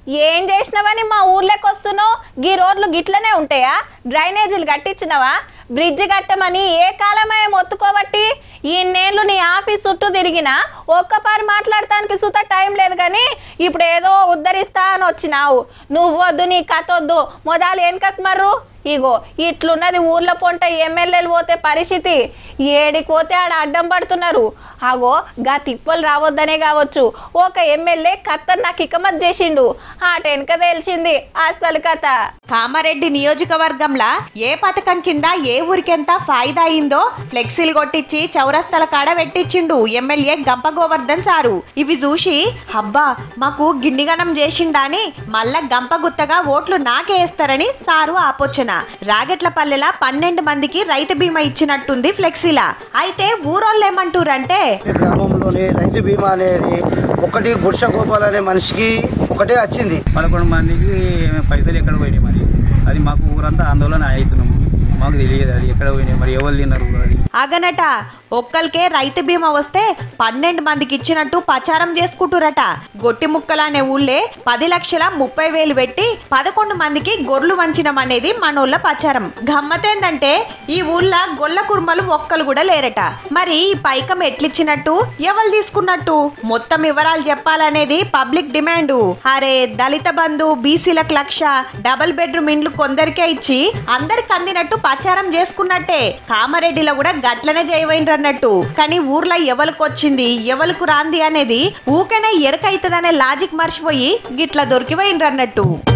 ఏం చేసినావని మా ఊర్లోకి వస్తున్నావు గీ రోడ్లు గిట్లనే ఉంటాయా డ్రైనేజీలు కట్టించినవా బ్రిడ్జ్ కట్టమని ఏ కాలమే మొత్తుకోబట్టి ఈ నేళ్ళు నీ ఆఫీస్ చుట్టూ తిరిగినా ఒక్కపారి మాట్లాడటానికి సుత టైం లేదు కానీ ఇప్పుడు ఏదో ఉద్ధరిస్తా అని వచ్చినావు నువ్వు వద్దు నీ కథ వద్దు మొదలు వెనకకు మర్రు ఇగో ఇట్లున్నది ఊర్లో పొంట ఎమ్మెల్యేలు పోతే పరిస్థితి ఏడికి పోతే ఆడ అడ్డం పడుతున్నారు అగో గా తిప్పలు రావద్దనే కావచ్చు ఒక ఎమ్మెల్యే కత్త నాకు ఇకమత్ చేసిండు ఆ వెనక తెలిసింది అసలు కథ కామారెడ్డి నియోజకవర్గంలో ఏ పథకం కింద ఏ ఊరికెంత ఫాయిదా అయిందో ఫ్లెక్సీలు కొట్టించి చౌరస్తల కాడ పెట్టించిండు ఎమ్మెల్యే గంప గోవర్ధన్ సారు ఇవి చూసి అబ్బా మాకు గిన్నిగనం చేసిండాని మళ్ళా గంప గుత్తగా ఓట్లు నాకే వేస్తారని సారు ఆపోచన రాగెట్ల పల్లెల పన్నెండు మందికి రైతు బీమా ఇచ్చినట్టుంది ఫ్లెక్సీలా అయితే ఊరోళ్ళు ఏమంటారంటే ఈ గ్రామంలోని రైతు బీమా అనేది ఒకటి గుడిసె గోపాల్ అనే మనిషికి ఒకటే వచ్చింది పదకొండు మందికి పైసలు ఎక్కడ పోయినాయి మరి అది మాకు ఊరంతా ఆందోళన అవుతున్నాం మాకు తెలియదు అది ఎక్కడ పోయినాయి మరి ఎవరు తిన్నారు అది అగనట ఒక్కరికే రైతు బీమా వస్తే పన్నెండు మందికి ఇచ్చినట్టు ప్రచారం చేసుకుంటురట గొట్టి ముక్కల అనే ఊళ్ళే పది లక్షల ముప్పై వేలు పెట్టి పదకొండు మందికి గొర్రెలు వంచడం అనేది మనోళ్ళ ప్రచారం గమ్మతేందంటే ఈ ఊళ్ళో గొల్ల కుర్మలు ఒక్కలు కూడా లేరట మరి ఈ పైకం ఎట్లిచ్చినట్టు ఎవరు తీసుకున్నట్టు మొత్తం వివరాలు చెప్పాలనేది పబ్లిక్ డిమాండ్ అరే దళిత బంధు బీసీలకు లక్ష డబుల్ బెడ్రూమ్ ఇండ్లు కొందరికే ఇచ్చి అందరికి అందినట్టు ప్రచారం చేసుకున్నట్టే కామారెడ్డిలో కూడా గట్లనే చేయవైండ్రన్నట్టు కానీ ఊర్లో ఎవరికి వచ్చింది ఎవరికి రాంది అనేది ఊకనే ఎరకైతదనే లాజిక్ మర్చిపోయి గిట్ల దొరికిపోయిండ్రన్నట్టు